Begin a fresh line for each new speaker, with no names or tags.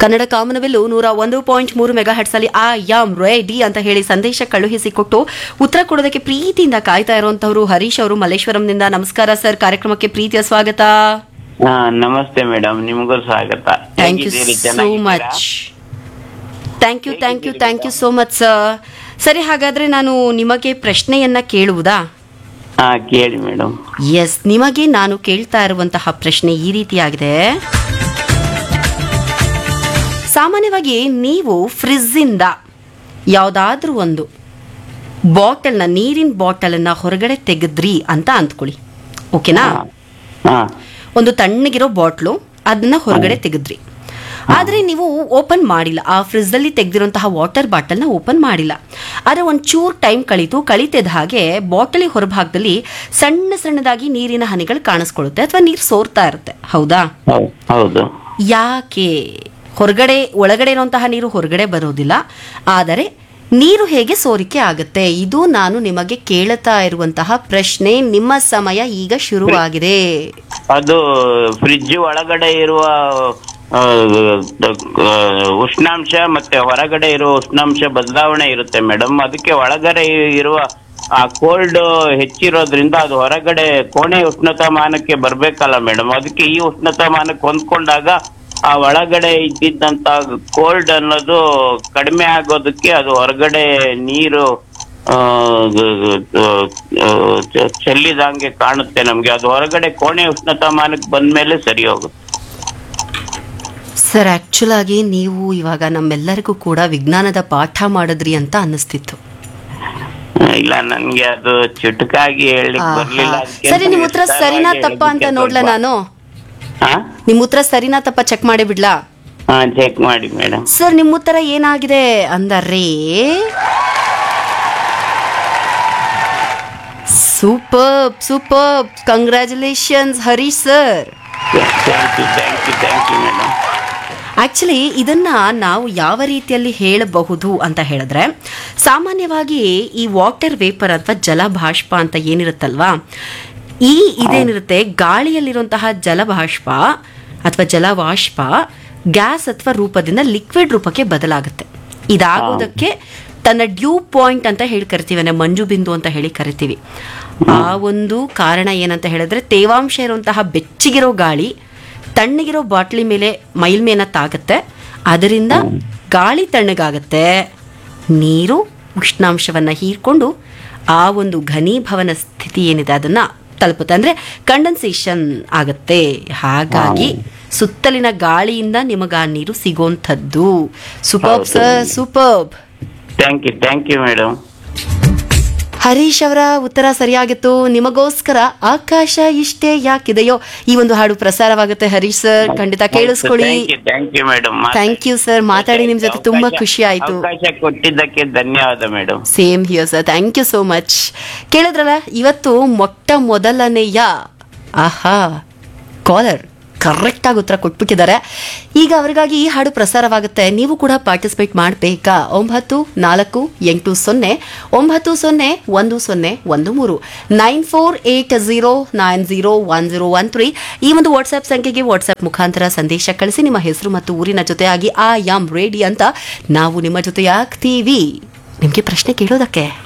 ಕನ್ನಡ ಕಾಮನವೆಲ್ಲು ನೂರ ಒಂದು ಪಾಯಿಂಟ್ ಮೂರು ಮೆಗಾ ಹಟ್ಸ್ ಅಲ್ಲಿ ಆ ಯಾಮ್ ರೆಡಿ ಅಂತ ಹೇಳಿ ಸಂದೇಶ ಕಳುಹಿಸಿಕೊಟ್ಟು ಉತ್ತರ ಕೊಡೋದಕ್ಕೆ ಪ್ರೀತಿಯಿಂದ ಕಾಯ್ತಾ ಇರುವಂತವರು ಹರೀಶ್ ಅವರು ಮಲ್ಲೇಶ್ವರಂನಿಂದ ನಮಸ್ಕಾರ ಸರ್ ಕಾರ್ಯಕ್ರಮಕ್ಕೆ ಪ್ರೀತಿಯ ಸ್ವಾಗತ
ಹಾ ನಮಸ್ತೆ ಮೇಡಮ್ ನಿಮಗೂ ಸ್ವಾಗತ
ಥ್ಯಾಂಕ್ ಯು
ಹೇಗಿದ್ದೀರಿ?
ಸೋ
ಚೆನ್ನಾಗಿದ್ದೀರಾ?
Much thank you thank you thank you so much sir ಸರಿ ಹಾಗಾದ್ರೆ ನಾನು ನಿಮಗೆ ಪ್ರಶ್ನೆಯನ್ನ ಕೇಳುವುದಾ
ಹಾ ಕೇಳಿ ಮೇಡಮ್
ಎಸ್ ನಿಮಗೆ ನಾನು ಕೇಳ್ತಾ ಇರುವಂತಹ ಪ್ರಶ್ನೆ ಈ ರೀತಿಯಾಗಿದೆ ಸಾಮಾನ್ಯವಾಗಿ ನೀವು ಫ್ರಿಜ್ಜಿಂದ ಯಾವುದಾದ್ರೂ ಒಂದು ಬಾಟಲ್ನ ನೀರಿನ ಬಾಟಲನ್ನ ಹೊರಗಡೆ ತೆಗೆದ್ರಿ ಅಂತ ಅಂದ್ಕೊಳ್ಳಿ ಓಕೆನಾ
ಹಾ
ಒಂದು ತಣ್ಣಗಿರೋ ಬಾಟ್ಲು ಅದನ್ನ ಹೊರಗಡೆ ತೆಗೆದ್ರಿ ಆದ್ರೆ ನೀವು ಓಪನ್ ಮಾಡಿಲ್ಲ ಆ ಫ್ರಿಜ್ ಅಲ್ಲಿ ತೆಗೆದಿರುವಂತಹ ವಾಟರ್ ಬಾಟಲ್ನ ಓಪನ್ ಮಾಡಿಲ್ಲ ಆದ್ರೆ ಒಂಚೂರು ಟೈಮ್ ಕಳೀತು ಕಳೀತಿದ ಹಾಗೆ ಬಾಟಲಿ ಹೊರಭಾಗದಲ್ಲಿ ಸಣ್ಣ ಸಣ್ಣದಾಗಿ ನೀರಿನ ಹನಿಗಳು ಕಾಣಿಸ್ಕೊಳ್ಳುತ್ತೆ ಅಥವಾ ನೀರು ಸೋರ್ತಾ ಇರುತ್ತೆ ಹೌದಾ
ಹೌ- ಹೌದು
ಯಾಕೆ ಹೊರಗಡೆ ಒಳಗಡೆ ಇರುವಂತಹ ನೀರು ಹೊರಗಡೆ ಬರೋದಿಲ್ಲ ಆದರೆ ನೀರು ಹೇಗೆ ಸೋರಿಕೆ ಆಗುತ್ತೆ ಇದು ನಾನು ನಿಮಗೆ ಕೇಳುತ್ತಾ ಇರುವಂತಹ ಪ್ರಶ್ನೆ ನಿಮ್ಮ ಸಮಯ ಈಗ ಶುರುವಾಗಿದೆ
ಅದು ಫ್ರಿಡ್ಜ್ ಒಳಗಡೆ ಇರುವ ಆ, ಆ, ಉಷ್ಣಾಂಶ ಮತ್ತೆ ಹೊರಗಡೆ ಇರುವ ಉಷ್ಣಾಂಶ ಬದಲಾವಣೆ ಇರುತ್ತೆ ಮೇಡಮ್ ಅದಕ್ಕೆ ಒಳಗಡೆ ಇರುವ ಆ ಕೋಲ್ಡ್ ಹೆಚ್ಚಿರೋದ್ರಿಂದ ಅದು ಹೊರಗಡೆ ಕೋಣೆ ಉಷ್ಣತಾಮಾನಕ್ಕೆ ಬರ್ಬೇಕಲ್ಲ ಮೇಡಮ್ ಅದಕ್ಕೆ ಈ ಉಷ್ಣತಾಮಾನಕ್ಕೆ ಹೊಂದ್ಕೊಂಡಾಗ ಆ ಒಳಗಡೆ ಇದ್ದಿದ್ದಂತ ಕೋಲ್ಡ್ ಅನ್ನೋದು ಕಡಿಮೆ ಆಗೋದಕ್ಕೆ ಅದು ಹೊರಗಡೆ ನೀರು ಆ, ಗ- ಗ- ಆ, ಚ- ಚೆಲ್ಲಿದಂಗೆ ಕಾಣುತ್ತೆ ನಮ್ಗೆ ಅದು ಹೊರಗಡೆ ಕೋಣೆ ಉಷ್ಣತಾಮಾನಕ್ಕೆ ಬಂದ್ಮೇಲೆ ಸರಿ ಹೋಗುತ್ತೆ
ಸರ್ ಆಕ್ಚುಲ್ ಆಗಿ ನೀವು ಇವಾಗ ನಮ್ಮೆಲ್ಲರಿಗೂ ಕೂಡ ವಿಜ್ಞಾನದ ಪಾಠ ಮಾಡಿದ್ರಿ ಅಂತ ಅನ್ನಿಸ್ತಿತ್ತು
ಇಲ್ಲ ನನ್ಗೆ ಅದು ಚುಟುಕಾಗಿ ಹೇಳಲಿಕ್ಕೆ
ಆಹಾ.
ಬರ್ಲಿಲ್ಲ ಅದಕ್ಕೆ
ಸರಿ ನಿಮ್ ಉತ್ತರ
ವಿಸ್ತಾರವಾಗಿ
ಸರಿನಾ ತಪ್ಪ ಅಂತ
ಹೇಳೋದಕ್ಕೆ
ನೋಡ್ಲಾ
ಸ್ವಲ್ಪ-
ನಾನು
ಹಾ
ನಿಮ್ ಉತ್ತರ ಸರಿನಾ ತಪ್ಪ ಚೆಕ್ ಮಾಡಿ ಬಿಡ್ಲಾ
ಹಾ ಚೆಕ್ ಮಾಡಿ ಮೇಡಮ್
ಸರ್ ನಿಮ್ಮ ಉತ್ತರ ಏನಾಗಿದೆ ಅಂದರೆ super super congratulations Harish sir
thank you thank you thank you madam
actually ಇದನ್ನ ನಾವು ಯಾವ ರೀತಿಯಲ್ಲಿ ಹೇಳಬಹುದು ಅಂತ ಹೇಳಿದ್ರೆ ಸಾಮಾನ್ಯವಾಗಿ ಈ ವಾಟರ್ ವೇಪರ್ ಅಥವಾ ಜಲಭಾಷ್ಪ ಅಂತ ಏನಿರುತ್ತಲ್ವಾ ಈ ಇದೇನಿರುತ್ತೆ ಗಾಳಿಯಲ್ಲಿರುವಂತಹ ಜಲಭಾಷ್ಪ ಅಥವಾ ಜಲವಾಷ್ಪ ಗ್ಯಾಸ್ ಅಥವಾ ರೂಪದಿಂದ ಲಿಕ್ವಿಡ್ ರೂಪಕ್ಕೆ ಬದಲಾಗುತ್ತೆ ಇದಾಗೋದಕ್ಕೆ ತನ್ನ ಡ್ಯೂ ಪಾಯಿಂಟ್ ಅಂತ ಹೇಳಿ ಕರಿತೀವಿ ಅಂದ್ರೆ ಮಂಜು ಬಿಂದು ಅಂತ ಹೇಳಿ ಕರಿತೀವಿ ಆ ಒಂದು ಕಾರಣ ಏನಂತ ಹೇಳಿದ್ರೆ ತೇವಾಂಶ ಇರುವಂತಹ ಬೆಚ್ಚಗಿರೋ ಗಾಳಿ ತಣ್ಣಗಿರೋ ಬಾಟ್ಲಿ ಮೇಲೆ ಮೈಲ್ಮೇನ ತಾಗುತ್ತೆ ಅದರಿಂದ ಗಾಳಿ ತಣ್ಣಗಾಗತ್ತೆ ನೀರು ಉಷ್ಣಾಂಶವನ್ನ ಹೀರ್ಕೊಂಡು ಆ ಒಂದು ಘನೀಭವನ ಸ್ಥಿತಿ ಏನಿದೆ ಅದನ್ನ ತಲುಪುತ್ತೆ ಅಂದ್ರೆ ಕಂಡೆನ್ಸೇಷನ್ ಆಗತ್ತೆ ಹಾಗಾಗಿ ಸುತ್ತಲಿನ ಗಾಳಿಯಿಂದ ನಿಮಗೆ ಆ ನೀರು ಸಿಗೋಂಥದ್ದು superb sir superb
thank you thank you madam
Harish ಅವರ ಉತ್ತರ ಸರಿಯಾಗಿತ್ತು ನಿಮಗೋಸ್ಕರ ಆಕಾಶ ಇಷ್ಟೇ ಯಾಕಿದೆಯೋ ಈ ಒಂದು ಹಾಡು ಪ್ರಸಾರವಾಗುತ್ತೆ ಹರೀಶ್ ಸರ್ ಖಂಡಿತ ಕೇಳಿಸ್ಕೊಳ್ಳಿ
thank you madam
thank you sir ಮಾತಾಡಿ ನಿಮ್ ಜೊತೆ ತುಂಬಾ ಖುಷಿ ಆಯ್ತು
ಅವಕಾಶ ಕೊಟ್ಟಿದ್ದಕ್ಕೆ ಧನ್ಯವಾದ madam
same here sir thank you so much ಕೇಳಿದ್ರಲ್ಲ ಇವತ್ತು ಮೊಟ್ಟ ಮೊದಲನೆಯ ಆಹಾ ಕಾಲರ್ ಕರೆಕ್ಟ್ ಆಗಿ ಉತ್ತರ ಕೊಟ್ಬಿಟ್ಟಿದ್ದಾರೆ ಈಗ ಅವರಿಗಾಗಿ ಈ ಹಾಡು ಪ್ರಸಾರವಾಗುತ್ತೆ ನೀವು ಕೂಡ ಪಾರ್ಟಿಸಿಪೇಟ್ ಮಾಡಬೇಕಾ ಒಂಬತ್ತು ನಾಲ್ಕು ಎಂಟು ಸೊನ್ನೆ ಒಂಬತ್ತು ಸೊನ್ನೆ ಒಂದು ಸೊನ್ನೆ ಒಂದು ಮೂರು nine four eight zero nine zero one zero one three ಈ ಒಂದು ವಾಟ್ಸ್ಆಪ್ ಸಂಖ್ಯೆಗೆ ವಾಟ್ಸ್ಆಪ್ ಮುಖಾಂತರ ಸಂದೇಶ ಕಳಿಸಿ ನಿಮ್ಮ ಹೆಸರು ಮತ್ತು ಊರಿನ ಜೊತೆಯಾಗಿ ಆ ಯಾಮ್ ರೇಡಿ ಅಂತ ನಾವು ನಿಮ್ಮ ಜೊತೆ ಆಗ್ತೀವಿ ನಿಮಗೆ ಪ್ರಶ್ನೆ ಕೇಳೋದಕ್ಕೆ